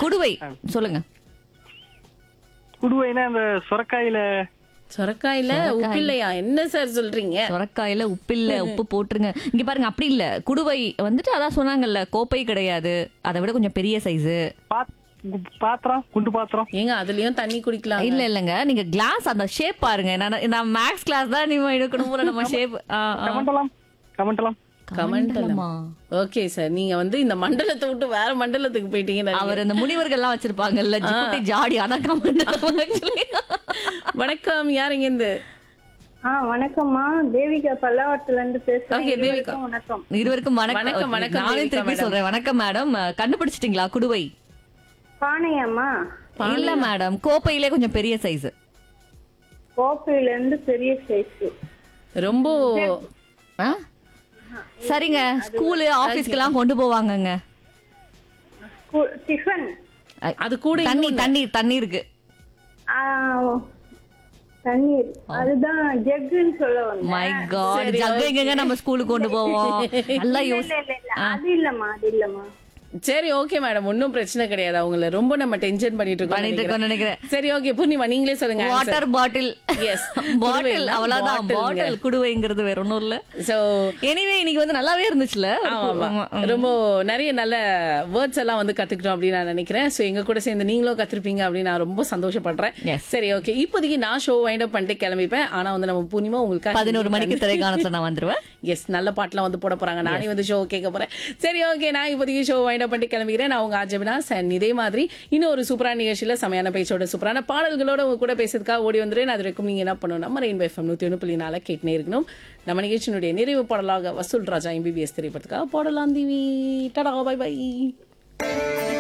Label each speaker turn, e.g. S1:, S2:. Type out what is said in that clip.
S1: குடுவை சொல்லுங்க
S2: குடுவைனா அந்த சுரக்காயில
S3: சொரக்காயில உப்பில்லையா என்ன சார் சொல்றீங்க
S1: சொரக்காயில உப்பு இல்ல உப்பு போட்டுருங்க இங்க பாருங்க அப்படி இல்ல குடுவை வந்துட்டு அதான் சொன்னாங்கல்ல கோப்பை கிடையாது அதை விட கொஞ்சம் பெரிய சைஸ்
S2: பாத்- பாத்திரம் குண்டு பாத்திரம்
S3: ஏங்க அதுலயும் தண்ணி குடிக்கலாம்
S1: இல்ல இல்லங்க நீங்க கிளாஸ் அந்த ஷேப் பாருங்க நான் நான் மேக்ஸ் கிளாஸ் தான் நீங்க எடுக்கணும் போல நம்ம ஷேப்
S2: கமண்டலாம் கமண்டலாம்
S3: கமண்டலமா ஓகே சார் நீங்க வந்து இந்த மண்டலத்தை விட்டு வேற மண்டலத்துக்கு போயிட்டீங்க
S1: அவர் அந்த முனிவர்கள் எல்லாம் வச்சிருப்பாங்கல்ல ஜிகுட்டி ஜாடி அதான் கமண்டலம் actually.
S3: வணக்கம் யாருங்க இருந்து
S4: ஆ வணக்கம்மா தேவிகா பல்லாவரத்துல இருந்து பேசுறேன்
S3: Okay, தேவிகா.
S4: இருவருக்கும் வணக்கம்
S1: இருவருக்கும்
S3: வணக்கம்,
S1: வணக்கம்
S3: வணக்கம்,
S1: நானும்
S3: தேவிகா
S1: திருப்பி
S3: madam.
S1: சொல்றேன் வணக்கம் மேடம் கண்டுபிடிச்சிட்டீங்களா குடுவை
S4: பானையாம்மா
S1: இல்ல மேடம் கோப்பையிலே கொஞ்சம் பெரிய சைஸ்
S4: கோப்பையில இருந்து பெரிய சைஸ்
S3: ரொம்ப
S1: சரிங்க ஸ்கூலு ஆபீஸ்க்கு எல்லாம் கொண்டு போவாங்கங்க
S4: டிஃபன்
S3: அது கூட
S1: தண்ணி தண்ணி தண்ணி இருக்கு
S4: தண்ணீர் அதுதான் ஜக்குன்னு சொல்ல வந்தேன்
S1: மை காட் ஜக் எங்கங்க நம்ம ஸ்கூலுக்கு கொண்டு போவோம் நல்லா
S4: இல்ல
S1: யோசி
S4: இல்ல இல்ல அது இல்லம்மா அது இல்லம்மா
S3: சரி ஓகே மேடம் ஒன்னும் பிரச்சனை கிடையாது அவங்கள ரொம்ப நம்ம டென்ஷன் பண்ணிட்டு இருக்கோம்
S1: பண்ணிட்டு இருக்கோம்னு நினைக்கிறேன்
S3: சரி ஓகே பூர்ணிமா நீங்களே சொல்லுங்க
S1: வாட்டர் பாட்டில்
S3: Yes.
S1: பாட்டில்
S3: குடுவைன்னா
S1: அவ்வளவுதான்
S3: bottle-ங்க.
S1: பாட்டில் குடுவைங்கிறது வேற ஒண்ணும் இல்ல
S3: சோ
S1: எனிவே இன்னைக்கு வந்து நல்லாவே இருந்துச்சுல
S3: ஆமா ரொம்ப நிறைய நல்ல வேர்ட்ஸ் எல்லாம் வந்து கத்துக்கிட்டோம் அப்படின்னு நான் நினைக்கிறேன் சோ எங்க கூட சேர்ந்து நீங்களும் கத்துருப்பீங்க அப்படின்னு நான் ரொம்ப சந்தோஷப்படுறேன்
S1: Yes.
S3: சரி ஓகே இப்போதைக்கு நான் ஷோ வைண்ட் அப் பண்ணிட்டு கிளம்பிப்பேன் ஆனா வந்து நம்ம பூர்ணிமா உங்களுக்கு
S1: பதினோரு மணிக்கு திரைக்காணத்துல நான் வந்துருவேன்
S3: எஸ் நல்ல பாட்டுலாம் வந்து போட போறாங்க நானே வந்து ஷோ கேட்க போறேன் சரி ஓகே நான் இப்போதைக்கு ஷோ வைண்ட் அப் பண்ணிட்டு கிளம்பிக்கிறேன் நான் உங்க ஆஜபினா அண்ட் இதே மாதிரி இன்னும் ஒரு சூப்பரான நிகழ்ச்சியில செமையான பேச்சோட சூப்பரான பாடல்களோட உங்க கூட பேசுறதுக்காக ஓடி வந்துடுறேன் அது வரைக்கும் நீங்க என்ன பண்ணணும் நம்ம ரெயின்போ எஃப்எம் நூத்தி ஒன்று புள்ளி நாள கேட்டுனே இருக்கணும் நம்ம நிகழ்ச்சியினுடைய நிறைவு பாடலாக வசூல் ராஜா எம்பிபிஎஸ் திரைப்படத்துக்காக போடலாம் தீவி டடா பை பை